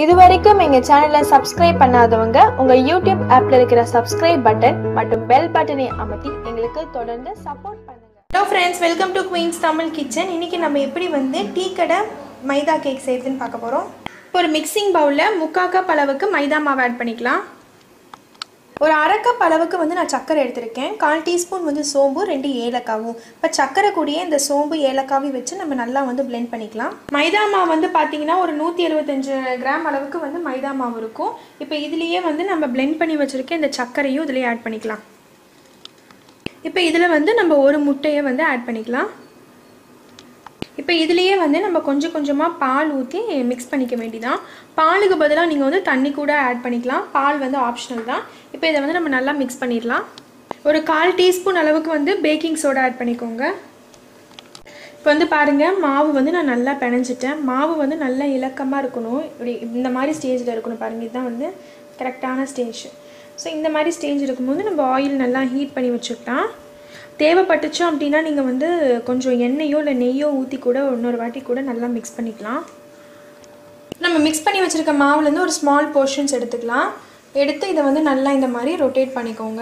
இது வரைக்கும் எங்க சேனலை சப்ஸ்கிரைப் பண்ணாதவங்க உங்க யூடியூப் ஆப்ல இருக்கிற சப்ஸ்கிரைப் பட்டன் மற்றும் பெல் பட்டனை அமர்த்தி எங்களுக்கு தொடர்ந்து சப்போர்ட் பண்ணுங்க hello friends welcome to queens Tamil kitchen இன்றைக்கி நம்ம எப்படி வந்து டீ கடை மைதா கேக் செய்யுதுன்னு பார்க்க போகிறோம் ஒரு மிக்சிங் பவுலில் முக்கால் கப் அளவுக்கு மைதா மாவு ஆட் பண்ணிக்கலாம் ஒரு அரை கப் அளவுக்கு வந்து நான் சர்க்கரை எடுத்திருக்கேன் கால் டீஸ்பூன் வந்து சோம்பு ரெண்டு ஏலக்காவும் இப்போ சர்க்கரை கூடயே இந்த சோம்பு ஏலக்காவையும் வச்சு நம்ம நல்லா வந்து blend பண்ணிக்கலாம் மைதா மாவு வந்து பார்த்தீங்கன்னா ஒரு நூற்றி எழுபத்தஞ்சு கிராம் அளவுக்கு வந்து மைதா மாவு இருக்கும் இப்போ இதுலேயே வந்து நம்ம blend பண்ணி வச்சுருக்க இந்த சர்க்கரையும் இதுலேயே ஆட் பண்ணிக்கலாம் இப்போ இதில் வந்து நம்ம ஒரு முட்டையை வந்து ஆட் பண்ணிக்கலாம் இப்போ இதுலேயே வந்து நம்ம கொஞ்சம் கொஞ்சமாக பால் ஊற்றி மிக்ஸ் பண்ணிக்க வேண்டியதான் பாலுக்கு பதிலாக நீங்கள் வந்து தண்ணி கூட ஆட் பண்ணிக்கலாம் பால் வந்து ஆப்ஷனல் தான் இப்போ இதை வந்து நம்ம நல்லா மிக்ஸ் பண்ணிடலாம் ஒரு கால் டீஸ்பூன் அளவுக்கு வந்து பேக்கிங் சோடா ஆட் பண்ணிக்கோங்க இப்போ வந்து பாருங்கள் மாவு வந்து நான் நல்லா பிணைஞ்சிட்டேன் மாவு வந்து நல்லா இலக்கமாக இருக்கணும் இப்படி இந்த மாதிரி ஸ்டேஜில் இருக்கணும் பாருங்கள் இதுதான் வந்து கரெக்டான ஸ்டேஜ் ஸோ இந்த மாதிரி ஸ்டேஜ் இருக்கும்போது நம்ம ஆயில் நல்லா ஹீட் பண்ணி வச்சுக்கலாம் தேவைப்பட்டுச்சோம் அப்படின்னா நீங்கள் வந்து கொஞ்சம் எண்ணெயோ இல்லை நெய்யோ ஊற்றி கூட இன்னொரு வாட்டி கூட நல்லா மிக்ஸ் பண்ணிக்கலாம் நம்ம மிக்ஸ் பண்ணி வச்சுருக்க மாவுலேருந்து ஒரு ஸ்மால் போர்ஷன்ஸ் எடுத்துக்கலாம் எடுத்து இதை வந்து நல்லா இந்த மாதிரி ரொட்டேட் பண்ணிக்கோங்க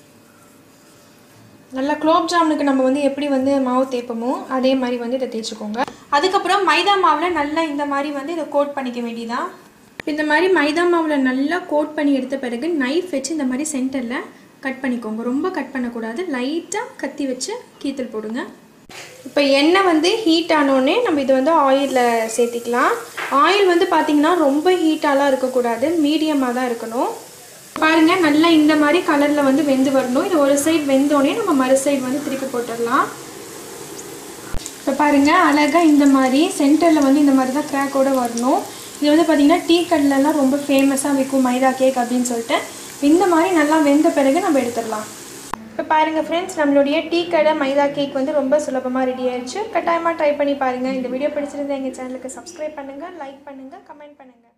நல்லா குலோப் ஜாமுனுக்கு நம்ம வந்து எப்படி வந்து மாவு தேய்ப்போமோ அதே மாதிரி வந்து இதை தேய்ச்சிக்கோங்க அதுக்கப்புறம் மைதா மாவில் நல்லா இந்த மாதிரி வந்து இதை கோட் பண்ணிக்க வேண்டியதான் இந்த மாதிரி மைதா மாவில் நல்லா கோட் பண்ணி எடுத்த பிறகு நைஃப் வச்சு இந்த மாதிரி சென்டரில் கட் பண்ணிக்கோங்க ரொம்ப கட் பண்ணக்கூடாது லைட்டாக கத்தி வச்சு கீத்தல் போடுங்க இப்போ எண்ணெய் வந்து ஹீட் ஆனோடனே நம்ம இது வந்து ஆயிலில் சேர்த்திக்கலாம் ஆயில் வந்து பார்த்திங்கன்னா ரொம்ப ஹீட்டாலாம் இருக்கக்கூடாது மீடியமாக தான் இருக்கணும் பாருங்க நல்லா இந்த மாதிரி கலரில் வந்து வெந்து வரணும் இது ஒரு சைடு வெந்தோடனே நம்ம மறு சைடு வந்து திருப்பி போட்டுடலாம் இப்போ பாருங்க அழகாக இந்த மாதிரி சென்டரில் வந்து இந்த மாதிரி தான் கிராக்கோட வரணும் இது வந்து பார்த்திங்கன்னா டீ கடைலலாம் ரொம்ப ஃபேமஸாக விற்கும் மைதா கேக் அப்படின்னு சொல்லிட்டு இந்த மாதிரி நல்லா வெந்த பிறகு நம்ம எடுத்துடலாம் இப்போ பாருங்கள் ஃப்ரெண்ட்ஸ் நம்மளுடைய டீ கடை மைதா கேக் வந்து ரொம்ப சுலபமாக ரெடி ஆயிடுச்சு கட்டாயமாக ட்ரை பண்ணி பாருங்கள் இந்த வீடியோ பிடிச்சிருந்தா எங்கள் சேனலுக்கு சப்ஸ்கிரைப் பண்ணுங்கள் லைக் பண்ணுங்கள் கமெண்ட் பண்ணுங்கள்